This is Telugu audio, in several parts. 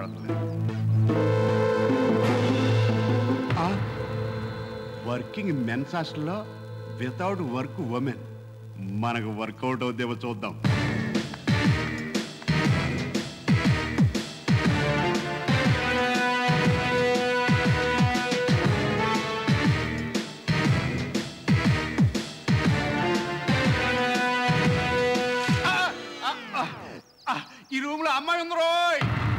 కనపడట్లేదు వర్కింగ్ మెన్స్ హాస్టల్లో వితౌట్ వర్క్ ఉమెన్ మనకు వర్కౌట్ అవుద్దేమో చూద్దాం ఆ, ఆ, ఆ, ఆ, ఈ రూమ్ లో అమ్మాయి ఉంది రోయ్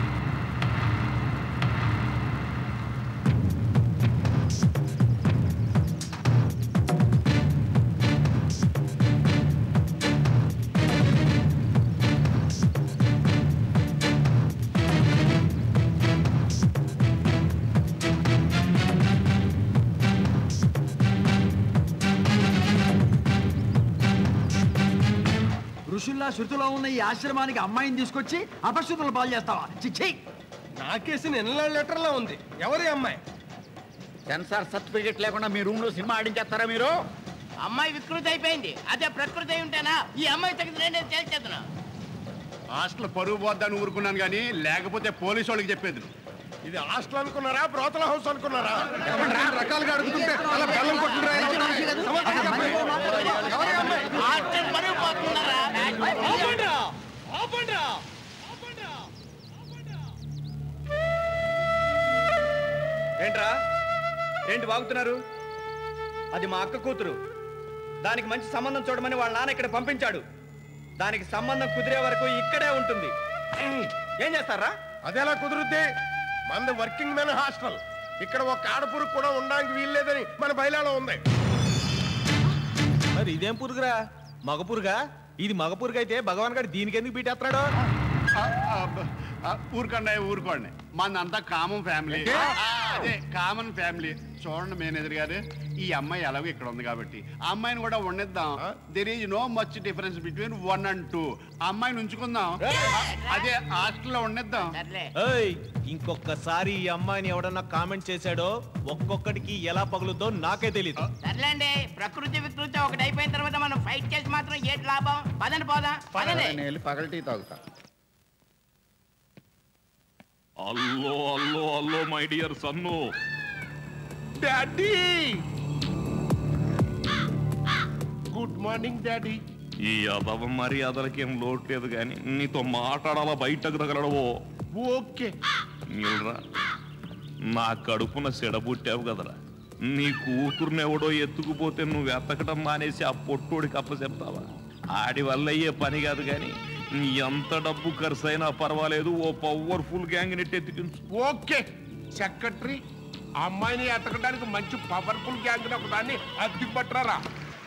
ఋషుల్లా శృతిలో ఉన్న ఈ ఆశ్రమానికి అమ్మాయిని తీసుకొచ్చి అపశృతులు పాలు చేస్తావా చిచ్చి నాకేసి నిన్న లెటర్లో ఉంది ఎవరి అమ్మాయి సెన్సార్ సర్టిఫికెట్ లేకుండా మీ రూమ్ లో సినిమా ఆడించేస్తారా మీరు అమ్మాయి వికృతి అయిపోయింది అదే ప్రకృతి అయి ఉంటేనా ఈ అమ్మాయి తగ్గింది నేను తేల్చేద్దును హాస్టల్ పరుగు పోద్దని ఊరుకున్నాను కానీ లేకపోతే పోలీసు వాళ్ళకి చెప్పేది ఇది హాస్టల్ అనుకున్నారా బ్రోతల హౌస్ అనుకున్నారా రకాలుగా అడుగుతుంటే అలా బెల్లం కొట్టుకురా హాస్టల్ పరుగు పోతున్నారా ఏంట్రా ఏంటి వాగుతున్నారు అది మా అక్క కూతురు దానికి మంచి సంబంధం చూడమని వాళ్ళ నాన్న ఇక్కడ పంపించాడు దానికి సంబంధం కుదిరే వరకు ఇక్కడే ఉంటుంది ఏం చేస్తారా అదెలా కుదురుద్ది మంది వర్కింగ్ మెన్ హాస్టల్ ఇక్కడ ఒక ఆడపురుగు కూడా ఉండడానికి వీల్లేదని మన బయలాలో ఉంది మరి ఇదేం పురుగురా మగ పురుగా ఇది మగ పురుగు అయితే భగవాన్ గారు దీనికి ఎందుకు బీటేస్తున్నాడు ఊరుకోండి ఊరుకోండి మందంతా కామన్ ఫ్యామిలీ అదే కామన్ ఫ్యామిలీ చూడండి మేనేజర్ గారు ఈ అమ్మాయి ఎలాగో ఇక్కడ ఉంది కాబట్టి ఆ అమ్మాయిని కూడా వండిద్దాం there is no much difference between one and two అమ్మాయిని ఉంచుకుందాం అదే హాస్టల్లో వండిద్దాం సర్లే ఏయ్ ఇంకొకసారి ఈ అమ్మాయిని ఎవడన్నా కామెంట్ చేశాడో ఒక్కొక్కడికి ఎలా పగులుద్దో నాకే తెలీదు సర్లేండి ప్రకృతి వికృతి ఒకటి అయిపోయిన తర్వాత మనం ఫైట్ చేసి మాత్రం ఏంటి లాభం పదండి పోదాం పదండి నేను వెళ్ళి పగల టీ తాగుతా hello hello hello my dear son daddy good morning daddy ఈ అదవ మర్యాదలకేం లోటు లేదు కానీ నీతో మాట్లాడాలా బయటకు తగలడవో ఓకే నీళ్ళరా నా కడుపున సెడబుట్టావు కదరా నీ కూతుర్నెవడో ఎత్తుకుపోతే నువ్వు ఎత్తకటం మానేసి ఆ పొట్టోడికి అప్ప చెప్తావా ఆడి వల్ల అయ్యే పని కాదు కానీ నీ ఎంత డబ్బు ఖర్చు అయినా పర్వాలేదు ఓ పవర్ఫుల్ గ్యాంగ్ నెట్టి ఎత్తికించు ఓకే సెక్రటరీ ఆ అమ్మాయిని ఎతకడానికి మంచి పవర్ఫుల్ గ్యాంగ్ ఒక దాన్ని అద్దెకు పట్టరారా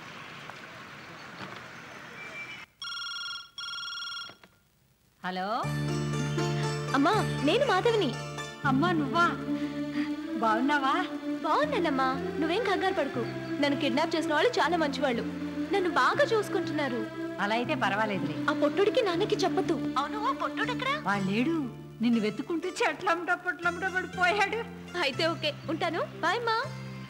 హలో అమ్మా నేను మాధవిని అమ్మా నువ్వా బాగున్నావా బాగున్నానమ్మా నువ్వేం కంగారు పడుకు నన్ను కిడ్నాప్ చేసిన వాళ్ళు చాలా మంచివాళ్ళు నన్ను బాగా చూసుకుంటున్నారు అలా అయితే పర్వాలేదులే ఆ పొట్టుడికి నాన్నకి చెప్పొద్దు అవును ఆ పొట్టుడు ఎక్కడా వాళ్ళేడు నిన్ను వెతుకుంటూ చెట్లమ్మట పొట్లమ్మట పడిపోయాడు అయితే ఓకే ఉంటాను బాయ్ మా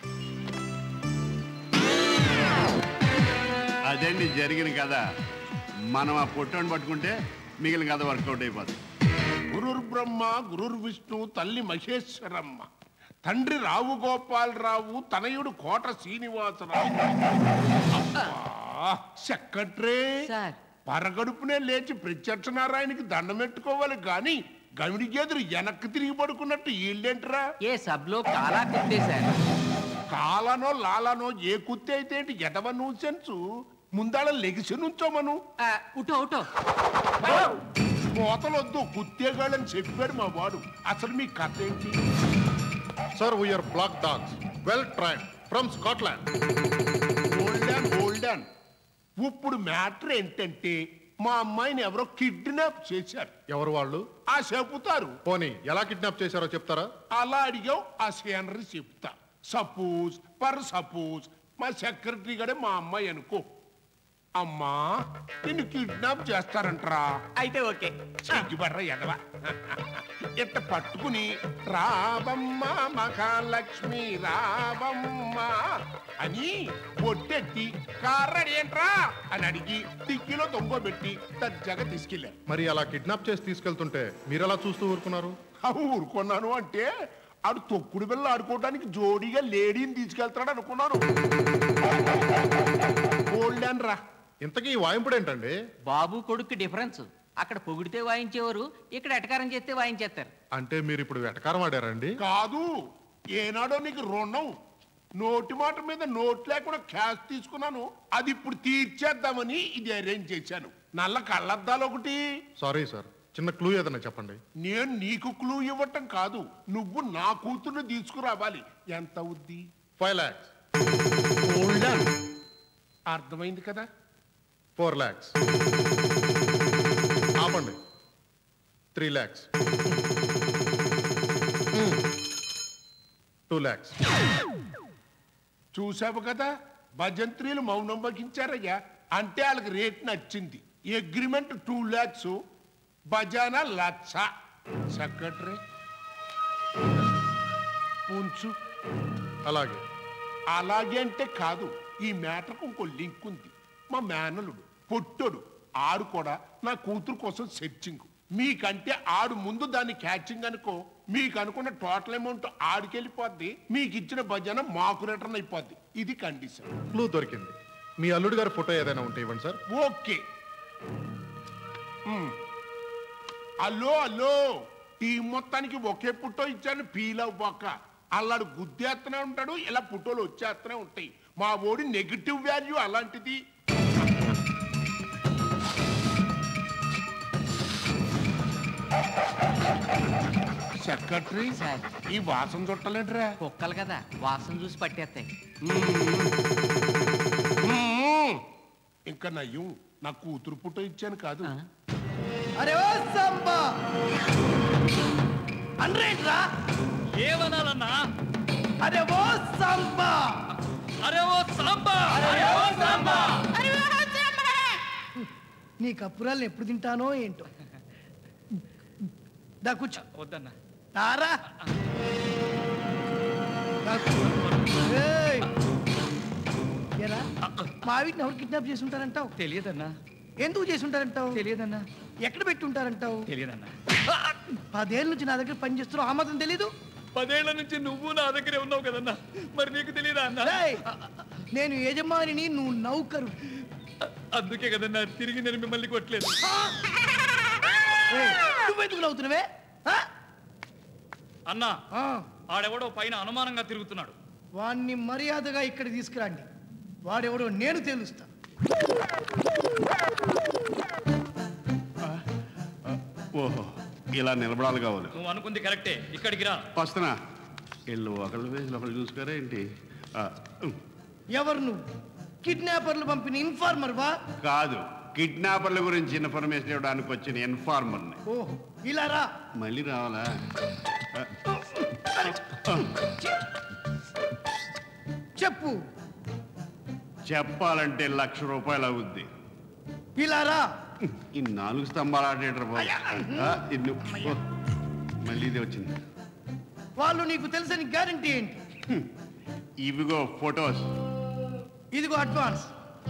అదండి జరిగిన కదా మనం ఆ పొట్టోని పట్టుకుంటే మిగిలిన కథ వర్కౌట్ అయిపోతుంది గురుర్ బ్రహ్మ గురుర్ విష్ణు తల్లి మహేశ్వరమ్మ తండ్రి రావు గోపాలరావు తనయుడు కోట శ్రీనివాసరావు అబ్బా, సెక్రటరీ సార్. పరగడుపునే లేచి ప్రత్యక్ష నారాయణకి దండం పెట్టుకోవాలి గాని గమిడి గేదెలు వెనక్కి తిరిగి పడుకున్నట్టు ఈళ్ళేంట్రా ఏ సబ్లో కాలా కుట్టేశారు కాలనో లాలనో ఏ కుత్తి అయితే ఏంటి ఎటవ నూసెన్సు ముందాళ లెగిసి నుంచోమను ఉటో ఉటో కోతలొద్దు కుత్తేగాళ్ళని చెప్పాడు మా వాడు అసలు మీ కథ ఏంటి Sir, we are black dogs, well trained, from Scotland. ఓల్డన్ ఓల్డన్ ఇప్పుడు మ్యాటర్ ఏంటంటే మా అమ్మాయిని ఎవరో కిడ్నాప్ చేశారు ఎవరు వాళ్ళు ఆ చెబుతారు పోనీ ఎలా కిడ్నాప్ చేశారో చెప్తారా అలా అడిగావు ఆ సీనరీ చెప్తా సపోజ్ పర్ సపోజ్ మా సెక్రటరీ గడే మా అమ్మాయి అనుకో అమ్మా నిన్ను కిడ్నాప్ చేస్తారంటరా అయితే ఓకే సిగ్గుపడ్రా ఎదవా ఇట్ట పట్టుకుని రావమ్మ మహాలక్ష్మి రావమ్మ అని ఒట్టెట్టి కార్రడి ఏంట్రా అని అడిగి టిక్కీలో దొంగబెట్టి దర్జాగా తీసుకెళ్ళారు మరి అలా కిడ్నాప్ చేసి తీసుకెళ్తుంటే మీరు ఎలా చూస్తూ ఊరుకున్నారు ఆ ఊరుకున్నాను అంటే ఆడు తొక్కుడు బిళ్ళ ఆడుకోవడానికి జోడీగా లేడీని తీసుకెళ్తాడు అనుకున్నాను ఓల్డ్ రా ఇంతకీ ఈ వాయింపుడు ఏంటండి బాబు కొడుకు డిఫరెన్స్ అక్కడ పొగిడితే వాయించేవారు ఇక్కడ ఎటకారం చేస్తే వాయించేస్తారు అంటే మీరు ఇప్పుడు వెటకారం ఆడారండి కాదు ఏనాడో నీకు రుణం నోటి మాట మీద నోట్ లేకుండా క్యాష్ తీసుకున్నాను అది ఇప్పుడు తీర్చేద్దామని ఇది అరేంజ్ చేశాను నల్ల కళ్ళద్దాలు ఒకటి సారీ సార్ చిన్న క్లూ ఏదైనా చెప్పండి నేను నీకు క్లూ ఇవ్వటం కాదు నువ్వు నా కూతుర్ని తీసుకురావాలి ఎంత అవుద్ది ఫైవ్ ల్యాక్స్ అర్థమైంది కదా ఫోర్ ల్యాక్స్ ఆపండి త్రీ ల్యాక్స్ టూ ల్యాక్స్ చూసావు కదా భజంత్రీలు మౌనం వహించారయ్యా అంటే వాళ్ళకి రేట్ నచ్చింది అగ్రిమెంట్ టూ ల్యాక్స్ బజానా లక్ష సెక్రటరీ ఉంచు అలాగే అలాగే అంటే కాదు ఈ మ్యాటర్కు ఇంకో లింక్ ఉంది మా మేనలుడు పొట్టోడు ఆడు కూడా నా కూతురు కోసం సెర్చింగ్ మీకంటే ఆడు ముందు దాన్ని క్యాచింగ్ అనుకో మీకు అనుకున్న టోటల్ అమౌంట్ ఆడికి వెళ్ళిపోద్ది మీకు ఇచ్చిన భజన మాకు రిటర్న్ అయిపోద్ది ఇది కండిషన్ క్లూ దొరికింది మీ అల్లుడు గారి ఫోటో ఏదైనా ఉంటే ఇవ్వండి సార్ ఓకే మ్. అల్లో అల్లో టీం మొత్తానికి ఒకే పుట్టో ఇచ్చాను ఫీల్ అవ్వక అల్లాడు గుద్దేస్తూనే ఉంటాడు ఇలా పుట్టోలు వచ్చేస్తూనే ఉంటాయి మా ఓడి నెగిటివ్ వాల్యూ అలాంటిది సెక్రటరీ ఈ వాసన చుట్టలేట్రా కుక్కలు కదా వాసన చూసి పట్టేస్తాయి మ్మ్. ఇంకా నయ్యం నా కూతురు పుట్టో ఇచ్చాను కాదు అరే ఓ సంబా అనరేట్రా ఏమనాలన్నా అరే ఓ సంబా అరే ఓ సాంబా అరే ఓ సంబా నీ కప్పురాలను ఎప్పుడు తింటానో ఏంటో దా కూర్చో వద్దన్నా తారా దా కూర్చో. ఏయ్. ఏరా, మా ఆవిడని ఎవరు కిడ్నాప్ చేసి ఉంటారంటావు తెలియదన్నా ఎందుకు చేసి ఉంటారంటావు తెలియదన్నా ఎక్కడ పెట్టి ఉంటారంటావు తెలియదన్నా పదేళ్ళ నుంచి నా దగ్గర పని చేస్తున్నావు ఆ మాత్రం తెలీదు పదేళ్ల నుంచి నువ్వు నా దగ్గరే ఉన్నావు కదన్నా మరి నీకు తెలియదా అన్నా ఏయ్, నేను యజమానిని నువ్వు నౌకరు అందుకే కదన్నా తిరిగి నేను మిమ్మల్ని కొట్టలేదు ఏయ్, నువ్వెందుకు నవ్వుతున్నావే ఆ? అన్నా ఆ, ఆడెవడో పైన అనుమానంగా తిరుగుతున్నాడు వాణ్ణి మర్యాదగా ఇక్కడ తీసుకురండి వాడెవడో నేను తెలుస్తా ఓహో ఇలా నిలబడాలి కావాలి నువ్వు అనుకుంది కరెక్టే ఇక్కడికి రా వస్తున్నా ఇల్లు ఒకళ్ళు వేసి ఒకళ్ళు చూసుకోరా ఏంటి ఆ, ఉమ్, ఎవరు నువ్వు కిడ్నాపర్లు పంపిన ఇన్ఫార్మర్ వా కాదు కిడ్నాపర్ల గురించి ఇన్ఫర్మేషన్ ఇవ్వడానికి వచ్చిన ఇన్ఫార్మర్ని ఓహో ఇలా రా మళ్ళీ రావాలా ఆ, చెప్పు చెప్పాలంటే లక్ష రూపాయలు అవుద్ది ఇలా రా ఈ నాలుగు స్తంభాలు ఆడేటర్ బాబు ఆ, ఇన్ని ఓ, మళ్ళీ ఇది వచ్చింది వాళ్ళు నీకు తెలుసని గ్యారంటీ ఏంటి ఇవిగో ఫొటోస్ ఇదిగో అడ్వాన్స్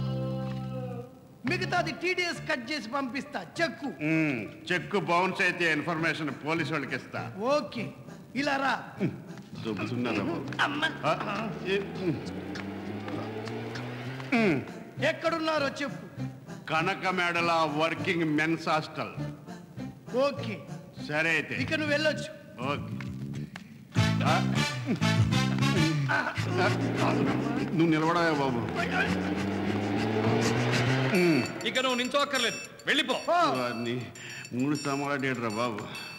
మిగతాది టీడీఎస్ కట్ చేసి పంపిస్తా చెక్కు ఉమ్, చెక్కు బౌన్స్ అయితే ఇన్ఫర్మేషన్ పోలీసు వాళ్ళకి ఇస్తా ఓకే ఇలా రా దొబ్బుతున్నారా బాబు అమ్మ. ఆ, ఏ, ఉమ్. ఉమ్, ఎక్కడున్నారో చెప్పు కనక మేడల వర్కింగ్ మెన్స్ హాస్టల్ ఓకే సరే అయితే ఇక నువ్వు వెళ్ళొచ్చు ఓకే ఆ, నువ్వు నిలబడవే బాబు ఇక నువ్వు నించోక్కర్లేదు వెళ్ళిపో వారిని మూడు స్తంభాలు ఆడేటరా బాబు